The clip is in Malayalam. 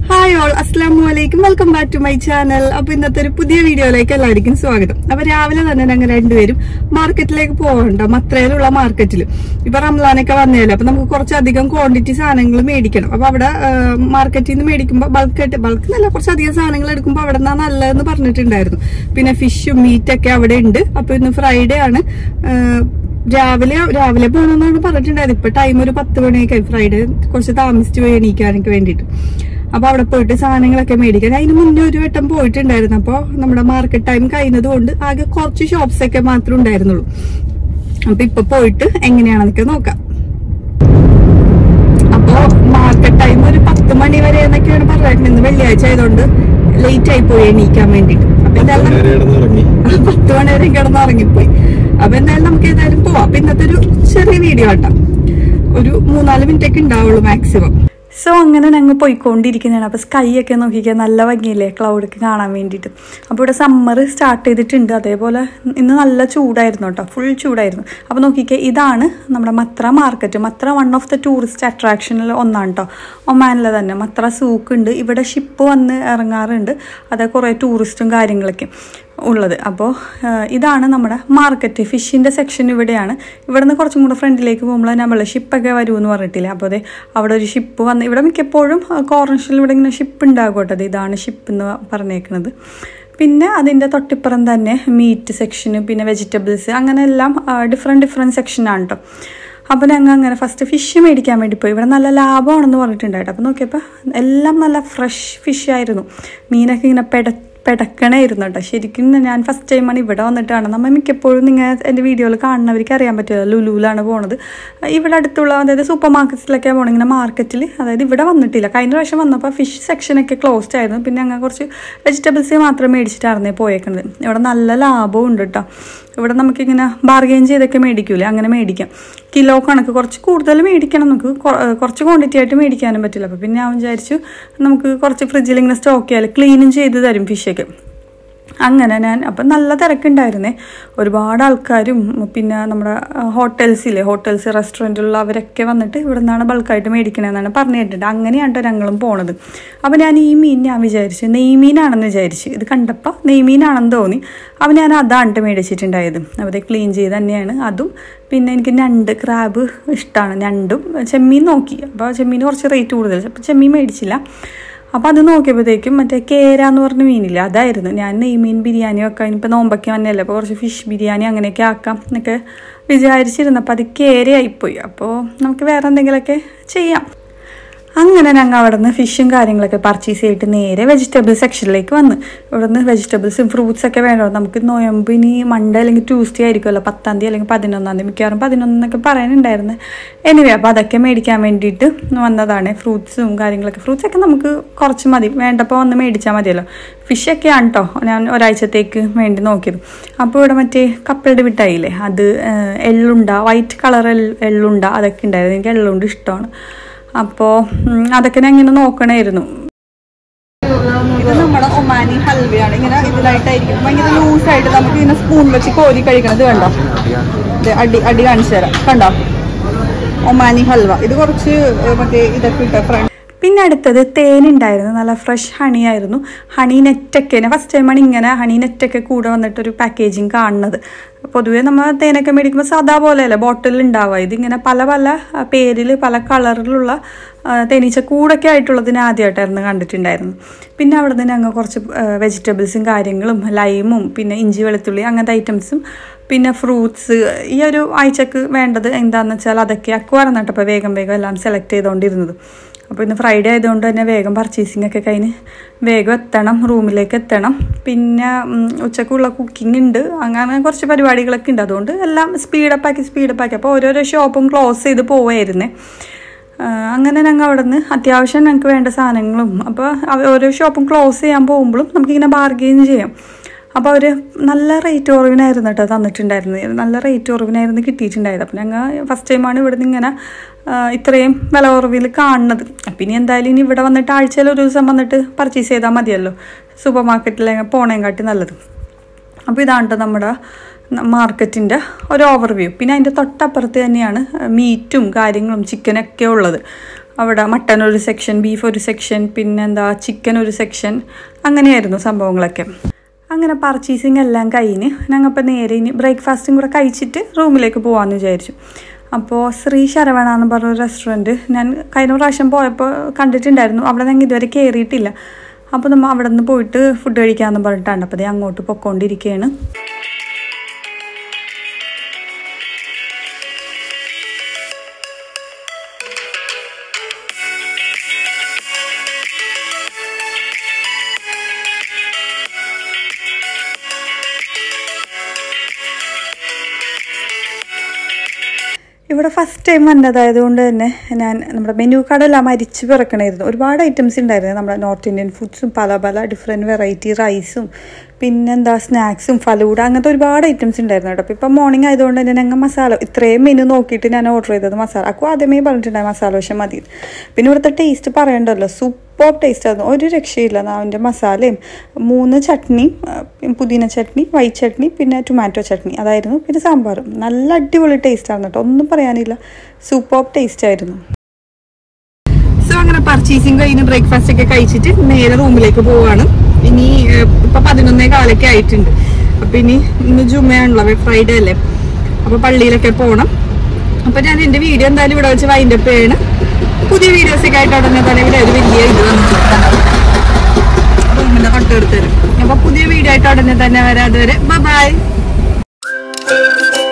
ഹായ് ഓൾ അസ്ലാം വലൈക്കും welcome back to my channel അപ്പൊ ഇന്നത്തെ ഒരു പുതിയ വീഡിയോയിലേക്ക് എല്ലാവർക്കും സ്വാഗതം അപ്പൊ രാവിലെ തന്നെ ഞങ്ങൾ രണ്ടുപേരും മാർക്കറ്റിലേക്ക് പോകണ്ട മത്രയിലുള്ള മാർക്കറ്റിൽ ഇപ്പൊ റംലാനൊക്കെ വന്നേലോ അപ്പൊ നമുക്ക് കുറച്ചധികം ക്വാണ്ടിറ്റി സാധനങ്ങൾ മേടിക്കണം അപ്പൊ അവിടെ മാർക്കറ്റിൽ നിന്ന് മേടിക്കുമ്പോൾ ബൾക്കായിട്ട് ബൾക്ക് നല്ല കുറച്ചധികം സാധനങ്ങൾ എടുക്കുമ്പോൾ അവിടെ നിന്നാ നല്ലതെന്ന് പറഞ്ഞിട്ടുണ്ടായിരുന്നു പിന്നെ ഫിഷും മീറ്റൊക്കെ അവിടെ ഉണ്ട് അപ്പൊ ഇന്ന് ഫ്രൈഡേ ആണ് ആ, രാവിലെ രാവിലെ പോകണമെന്നാണ് പറഞ്ഞിട്ടുണ്ടായത് ഇപ്പൊ ടൈം ഒരു പത്ത് മണിയൊക്കെ ഫ്രൈഡേ കുറച്ച് താമസിച്ച് പോയി എണീക്കാനൊക്കെ വേണ്ടിയിട്ട് അപ്പൊ അവിടെ പോയിട്ട് സാധനങ്ങളൊക്കെ മേടിക്കാൻ അതിന് മുന്നേ ഒരു വട്ടം പോയിട്ടുണ്ടായിരുന്നു അപ്പൊ നമ്മുടെ മാർക്കറ്റ് ടൈം കഴിഞ്ഞത് കൊണ്ട് ആകെ കുറച്ച് ഷോപ്സ് ഒക്കെ മാത്രമേ ഉണ്ടായിരുന്നുള്ളൂ അപ്പൊ ഇപ്പൊ പോയിട്ട് എങ്ങനെയാണെന്നൊക്കെ നോക്കാം അപ്പോ മാർക്കറ്റ് ടൈം ഒരു പത്ത് മണി വരെ എന്നൊക്കെയാണ് പറഞ്ഞിട്ടുണ്ട് ഇന്ന് വെള്ളിയാഴ്ച ആയതുകൊണ്ട് ലേറ്റ് ആയി പോയി എണീക്കാൻ വേണ്ടിയിട്ട് അപ്പൊ എന്തായാലും നേരെ കിടന്നുറങ്ങി പത്ത് മണി വരെ കിടന്ന് ഉറങ്ങിപ്പോയി അപ്പൊ എന്തായാലും നമുക്ക് ഏതായാലും പോവാം അപ്പൊ ഇന്നത്തെ ഒരു ചെറിയ വീഡിയോ ആട്ടാ ഒരു മൂന്നാല് മിനിറ്റ് ഒക്കെ ഉണ്ടാവുള്ളൂ മാക്സിമം സോ അങ്ങനെ ഞങ്ങൾ പോയിക്കൊണ്ടിരിക്കുന്നതാണ് അപ്പോൾ സ്കൈ ഒക്കെ നോക്കിക്കാൻ നല്ല ഭംഗിയില്ലേ ക്ലൗഡൊക്കെ കാണാൻ വേണ്ടിയിട്ട് അപ്പോൾ ഇവിടെ സമ്മർ സ്റ്റാർട്ട് ചെയ്തിട്ടുണ്ട് അതേപോലെ ഇന്ന് നല്ല ചൂടായിരുന്നു കേട്ടോ ഫുൾ ചൂടായിരുന്നു അപ്പോൾ നോക്കിക്കേ ഇതാണ് നമ്മുടെ Mutrah market Mutrah one of the tourist അട്രാക്ഷനിൽ ഒന്നാണ് കേട്ടോ ഒമാനിലെ തന്നെ മത്ര സൂക്ക് ഉണ്ട് ഇവിടെ ഷിപ്പ് വന്ന് ഇറങ്ങാറുണ്ട് അത് കുറേ ടൂറിസ്റ്റും കാര്യങ്ങളൊക്കെ ഉള്ളത് അപ്പോൾ ഇതാണ് നമ്മുടെ മാർക്കറ്റ് ഫിഷിൻ്റെ സെക്ഷൻ ഇവിടെയാണ് ഇവിടെ നിന്ന് കുറച്ചും കൂടെ ഫ്രണ്ടിലേക്ക് പോകുമ്പോൾ നമ്മൾ ഷിപ്പൊക്കെ വരുമെന്ന് പറഞ്ഞിട്ടില്ല അപ്പോൾ അതെ അവിടെ ഒരു ഷിപ്പ് വന്ന് ഇവിടെ മിക്കപ്പോഴും കോർണർഷിൽ ഇവിടെ ഇങ്ങനെ ഷിപ്പ് ഉണ്ടാകും കേട്ടോ അത് ഇതാണ് ഷിപ്പ് എന്ന് പറഞ്ഞേക്കുന്നത് പിന്നെ അതിൻ്റെ തൊട്ടിപ്പുറം തന്നെ മീറ്റ് സെക്ഷന് പിന്നെ വെജിറ്റബിൾസ് അങ്ങനെ എല്ലാം ഡിഫറെൻറ്റ് ഡിഫറെൻറ്റ് സെക്ഷനാണ് കേട്ടോ അപ്പോൾ ഞങ്ങൾ അങ്ങനെ ഫസ്റ്റ് ഫിഷ് മേടിക്കാൻ വേണ്ടി പോയി ഇവിടെ നല്ല ലാഭമാണെന്ന് പറഞ്ഞിട്ടുണ്ടായിട്ട് അപ്പോൾ നോക്കിയപ്പോൾ എല്ലാം നല്ല ഫ്രഷ് ഫിഷ് ആയിരുന്നു മീനൊക്കെ ഇങ്ങനെ പെട പെടക്കണായിരുന്നു കേട്ടോ ശരിക്കും ഞാൻ ഫസ്റ്റ് ടൈമാണ് ഇവിടെ വന്നിട്ടാണ് നമ്മൾ മിക്കപ്പോഴും നിങ്ങൾ എൻ്റെ വീഡിയോയിൽ കാണുന്നവർക്ക് അറിയാൻ പറ്റുമല്ലോ ലുലുവിലാണ് പോണത് ഇവിടെ അടുത്തുള്ള അതായത് സൂപ്പർ മാർക്കറ്റ്സിലൊക്കെ പോകണം ഇങ്ങനെ മാർക്കറ്റിൽ അതായത് ഇവിടെ വന്നിട്ടില്ല കഴിഞ്ഞ പ്രാവശ്യം വന്നപ്പോൾ ഫിഷ് സെക്ഷനൊക്കെ ക്ലോസ്ഡ് ആയിരുന്നു പിന്നെ ഞങ്ങൾ കുറച്ച് വെജിറ്റബിൾസ് മാത്രം മേടിച്ചിട്ടായിരുന്നേ പോയേക്കുന്നത് ഇവിടെ നല്ല ലാഭവും ഉണ്ട് കേട്ടോ ഇവിടെ നമുക്കിങ്ങനെ ബാർഗെയിൻ ചെയ്തൊക്കെ മേടിക്കൂലേ അങ്ങനെ മേടിക്കാം കിലോ കണക്ക് കുറച്ച് കൂടുതൽ മേടിക്കണം നമുക്ക് കൊ- ഏഹ് കുറച്ച് ക്വാണ്ടിറ്റി ആയിട്ട് മേടിക്കാനും പറ്റില്ല അപ്പോൾ പിന്നെ ഞാൻ വിചാരിച്ചു നമുക്ക് കുറച്ച് ഫ്രിഡ്ജിൽ ഇങ്ങനെ സ്റ്റോക്ക് ചെയ്യാൻ ക്ലീനും ചെയ്ത് തരും ഫിഷൊക്കെ അങ്ങനെ ഞാൻ അപ്പം നല്ല തിരക്കുണ്ടായിരുന്നേ ഒരുപാട് ആൾക്കാരും പിന്നെ നമ്മുടെ ഹോട്ടൽസിലെ ഹോട്ടൽസ് റെസ്റ്റോറൻറ്റിലുള്ള അവരൊക്കെ വന്നിട്ട് ഇവിടെ നിന്നാണ് ബൾക്കായിട്ട് മേടിക്കണമെന്നാണ് പറഞ്ഞു കേട്ടിട്ട് അങ്ങനെയാണ് ട്ടോ ഞങ്ങളും പോണത് അപ്പോൾ ഞാൻ ഈ മീൻ ഞാൻ വിചാരിച്ചു നെയ്മീനാണെന്ന് വിചാരിച്ചു ഇത് കണ്ടപ്പോൾ നെയ്മീനാണെന്ന് തോന്നി അപ്പോൾ ഞാൻ അതാണ് ട്ടോ മേടിച്ചിട്ടുണ്ടായത് അവരെ ക്ലീൻ ചെയ്ത് തന്നെയാണ് അതും പിന്നെ എനിക്ക് ഞണ്ട് ക്രാബ് ഇഷ്ടമാണ് ഞണ്ടും ചെമ്മീൻ നോക്കി അപ്പോൾ ചെമ്മീൻ കുറച്ച് റേറ്റ് കൂടുതൽ അപ്പോൾ ചെമ്മീൻ മേടിച്ചില്ല അപ്പോൾ അത് നോക്കിയപ്പോഴത്തേക്കും മറ്റേ കേര എന്ന് പറഞ്ഞ മീനില്ല അതായിരുന്നു ഞാൻ നെയ്മീൻ ബിരിയാണി വെക്കാം ഇനിയിപ്പോൾ നോമ്പൊക്കെ വന്നല്ലേ അപ്പോൾ കുറച്ച് ഫിഷ് ബിരിയാണി അങ്ങനെയൊക്കെ ആക്കാം എന്നൊക്കെ വിചാരിച്ചിരുന്നു അപ്പോൾ അത് കേരയായിപ്പോയി അപ്പോൾ നമുക്ക് വേറെ എന്തെങ്കിലുമൊക്കെ ചെയ്യാം അങ്ങനെ ഞങ്ങൾ അവിടെ നിന്ന് ഫിഷും കാര്യങ്ങളൊക്കെ പർച്ചേസ് ചെയ്തിട്ട് നേരെ വെജിറ്റബിൾ സെക്ഷനിലേക്ക് വന്ന് ഇവിടെ നിന്ന് വെജിറ്റബിൾസും ഫ്രൂട്ട്സ് ഒക്കെ വേണം നമുക്ക് നോയമ്പ് ഇനി മൺഡേ അല്ലെങ്കിൽ ട്യൂസ്ഡേ ആയിരിക്കുമല്ലോ പത്താം തീയതി അല്ലെങ്കിൽ പതിനൊന്നാം തീയതി മിക്കവാറും പതിനൊന്നൊക്കെ പറയാനുണ്ടായിരുന്നു എനിവേ അപ്പോൾ അതൊക്കെ മേടിക്കാൻ വേണ്ടിയിട്ട് വന്നതാണ് ഫ്രൂട്ട്സും കാര്യങ്ങളൊക്കെ ഫ്രൂട്ട്സ് ഒക്കെ നമുക്ക് കുറച്ച് മതി വേണ്ടപ്പോൾ വന്ന് മേടിച്ചാൽ മതിയല്ലോ ഫിഷൊക്കെയാണ് കേട്ടോ ഞാൻ ഒരാഴ്ചത്തേക്ക് വേണ്ടി നോക്കിയത് അപ്പോൾ ഇവിടെ മറ്റേ കപ്പളുടെ മിഠായില്ലേ അത് ഏഹ്, എള്ളുണ്ട വൈറ്റ് കളർ എള്ളുണ്ട അതൊക്കെ ഉണ്ടായിരുന്നു എനിക്ക് എള്ളുണ്ട് ഇഷ്ടമാണ് അപ്പോൾ അതൊക്കെ ഞാൻ ഇങ്ങനെ നോക്കണമായിരുന്നു ഇത് നമ്മുടെ ഒമാനി ഹൽവയാണ് ഇങ്ങനെ ഇതിലായിട്ടായിരിക്കും ഭയങ്കര ലൂസായിട്ട് നമുക്ക് ഇങ്ങനെ സ്പൂൺ വെച്ച് കോരി കഴിക്കണത് കണ്ടോ ഇത് അടി അടി കാണിച്ചു തരാം കണ്ടോ ഒമാനി ഹൽവ ഇത് കുറച്ച് ഏഹ്, മറ്റേ ഇതൊക്കെ ഇട്ട ഫ്രണ്ട് പിന്നെ അടുത്തത് തേനുണ്ടായിരുന്നു നല്ല ഫ്രഷ് ഹണി ആയിരുന്നു ഹണി നെറ്റൊക്കെ ഫസ്റ്റ് ടൈമാണ് ഇങ്ങനെ ഹണി നെറ്റൊക്കെ കൂടെ വന്നിട്ടൊരു പാക്കേജിങ് കാണുന്നത് പൊതുവേ നമ്മൾ തേനൊക്കെ മേടിക്കുമ്പോൾ സാധാ പോലെയല്ല ബോട്ടിലിൽ ഉണ്ടാവുക ഇതിങ്ങനെ പല പല പേരിൽ പല കളറിലുള്ള തേനീച്ച കൂടൊക്കെ ആയിട്ടുള്ളതിന് ആദ്യമായിട്ടായിരുന്നു കണ്ടിട്ടുണ്ടായിരുന്നു പിന്നെ അവിടെ നിന്ന് ഞങ്ങൾ കുറച്ച് വെജിറ്റബിൾസും കാര്യങ്ങളും ലൈമും പിന്നെ ഇഞ്ചി വെളുത്തുള്ളി അങ്ങനത്തെ ഐറ്റംസും പിന്നെ ഫ്രൂട്ട്സ് ഈ ഒരു ആഴ്ചക്ക് വേണ്ടത് എന്താണെന്ന് വെച്ചാൽ അതൊക്കെ അക്കുവായിരുന്നു കേട്ടോ അപ്പോൾ വേഗം വേഗം എല്ലാം സെലക്ട് ചെയ്തുകൊണ്ടിരുന്നത് അപ്പോൾ ഇന്ന് ഫ്രൈഡേ ആയതുകൊണ്ട് തന്നെ വേഗം പർച്ചേസിംഗ് ഒക്കെ കഴിഞ്ഞ് വേഗം എത്തണം റൂമിലേക്ക് എത്തണം പിന്നെ ഉം, ഉച്ചക്കുള്ള കുക്കിംഗ് ഉണ്ട് അങ്ങനെ കുറച്ച് പരിപാടികളൊക്കെ ഉണ്ട് അതുകൊണ്ട് എല്ലാം സ്പീഡപ്പ് ആക്കി സ്പീഡപ്പ് ആക്കി അപ്പോൾ ഓരോരോ ഷോപ്പും ക്ലോസ് ചെയ്ത് പോവായിരുന്നേ ആ, അങ്ങനെ ഞങ്ങൾ അവിടെ നിന്ന് അത്യാവശ്യം ഞങ്ങൾക്ക് വേണ്ട സാധനങ്ങളും അപ്പോൾ അവ- ഓരോ ഷോപ്പും ക്ലോസ് ചെയ്യാൻ പോകുമ്പോഴും നമുക്കിങ്ങനെ ബാർഗെയിൻ ചെയ്യാം അപ്പോൾ അവർ നല്ല റേറ്റ് കുറവിനായിരുന്നു കേട്ടോ തന്നിട്ടുണ്ടായിരുന്നത് നല്ല റേറ്റ് കുറവിനായിരുന്നു കിട്ടിയിട്ടുണ്ടായത് അപ്പോൾ ഞങ്ങൾ ഫസ്റ്റ് ടൈമാണ് ഇവിടെ നിന്ന് ഇങ്ങനെ ആ, ഇത്രയും വില കുറവിൽ കാണുന്നത് അപ്പം ഇനി എന്തായാലും ഇനി ഇവിടെ വന്നിട്ട് ആഴ്ചയിൽ ഒരു ദിവസം വന്നിട്ട് പർച്ചേസ് ചെയ്താൽ മതിയല്ലോ സൂപ്പർ മാർക്കറ്റിൽ പോണേം കാട്ടി നല്ലത് അപ്പോൾ ഇതാണ് ട്ടോ നമ്മുടെ മാർക്കറ്റിൻ്റെ ഒരു ഓവർവ്യൂ പിന്നെ അതിൻ്റെ തൊട്ടപ്പുറത്ത് തന്നെയാണ് മീറ്റും കാര്യങ്ങളും ചിക്കനൊക്കെ ഉള്ളത് അവിടെ മട്ടൻ ഒരു സെക്ഷൻ ബീഫ് ഒരു സെക്ഷൻ പിന്നെന്താ ചിക്കൻ ഒരു സെക്ഷൻ അങ്ങനെയായിരുന്നു സംഭവങ്ങളൊക്കെ അങ്ങനെ പർച്ചേസിങ് എല്ലാം കഴിഞ്ഞ് ഞങ്ങളിപ്പോൾ നേരെ ഇനി ബ്രേക്ക്ഫാസ്റ്റും കൂടെ കഴിച്ചിട്ട് റൂമിലേക്ക് പോകാമെന്ന് വിചാരിച്ചു അപ്പോൾ ശ്രീ ശരവണ എന്ന് പറഞ്ഞ റെസ്റ്റോറൻറ്റ് ഞാൻ കഴിഞ്ഞ പ്രാവശ്യം പോയപ്പോൾ കണ്ടിട്ടുണ്ടായിരുന്നു അവിടെ ഞങ്ങൾ ഇതുവരെ കയറിയിട്ടില്ല അപ്പോൾ നമ്മൾ അവിടെ നിന്ന് പോയിട്ട് ഫുഡ് കഴിക്കാമെന്ന് പറഞ്ഞിട്ടാണ് അപ്പോൾ ദേ അങ്ങോട്ട് പൊക്കോണ്ടിരിക്കുകയാണ് ഇവിടെ ഫസ്റ്റ് ടൈം വന്നതായത് കൊണ്ട് തന്നെ ഞാൻ നമ്മുടെ മെനു കാർഡെല്ലാം അരിച്ച് പിറക്കണമായിരുന്നു ഒരുപാട് ഐറ്റംസ് ഉണ്ടായിരുന്നു നമ്മുടെ നോർത്ത് ഇന്ത്യൻ ഫുഡ്സും പല പല ഡിഫറെൻറ്റ് വെറൈറ്റി റൈസും പിന്നെന്താ സ്നാക്സും ഫലൂഡ അങ്ങനത്തെ ഒരുപാട് ഐറ്റംസ് ഉണ്ടായിരുന്നു കേട്ടോ അപ്പോൾ ഇപ്പം മോർണിംഗ് ആയതുകൊണ്ട് തന്നെ ഞങ്ങൾ മസാല ഇത്രയും മെനു നോക്കിയിട്ട് ഞാൻ ഓർഡർ ചെയ്തത് മസാല അപ്പോൾ ആദ്യമേ പറഞ്ഞിട്ടുണ്ടായി മസാല ദോശ മതി പിന്നെ ഇവിടുത്തെ ടേസ്റ്റ് പറയണ്ടല്ലോ സൂപ്പർ ടേസ്റ്റ് ആയിരുന്നു ഒരു രക്ഷയില്ല അതിൻ്റെ മസാലയും മൂന്ന് ചട്നിയും പുതിന ചട്നി വൈറ്റ് ചട്നി പിന്നെ ടൊമാറ്റോ ചട്നി അതായിരുന്നു പിന്നെ സാമ്പാറും നല്ല അടിപൊളി ടേസ്റ്റ് ആയിരുന്നു കേട്ടോ ഒന്നും പറയാനില്ല സൂപ്പർ ടേസ്റ്റ് ആയിരുന്നു സോ അങ്ങനെ പർച്ചേസിങ് കഴിഞ്ഞ് ബ്രേക്ക്ഫാസ്റ്റ് ഒക്കെ കഴിച്ചിട്ട് നേരെ റൂമിലേക്ക് പോവാണ് ഇനി ഏഹ്, ഇപ്പൊ പതിനൊന്നേ കാലൊക്കെ ആയിട്ടുണ്ട് അപ്പൊ ഇനി ഇന്ന് ജുമയാണല്ലോ ഫ്രൈഡേ അല്ലേ അപ്പൊ പള്ളിയിലൊക്കെ പോകണം അപ്പൊ ഞാൻ എന്റെ വീഡിയോ എന്തായാലും ഇവിടെ വെച്ച് വൈൻഡപ്പ് ചെയ്യണം പുതിയ വീഡിയോസ് ഒക്കെ ആയിട്ട് ഉടനെ തന്നെ ഇവിടെ ഒരു വലിയ ഇത് വന്നിട്ടുണ്ട് റൂമിന്റെ തൊട്ടടുത്ത് തരും അപ്പൊ പുതിയ വീഡിയോ ആയിട്ട് ഉടനെ തന്നെ വരാം അതുവരെ ബൈ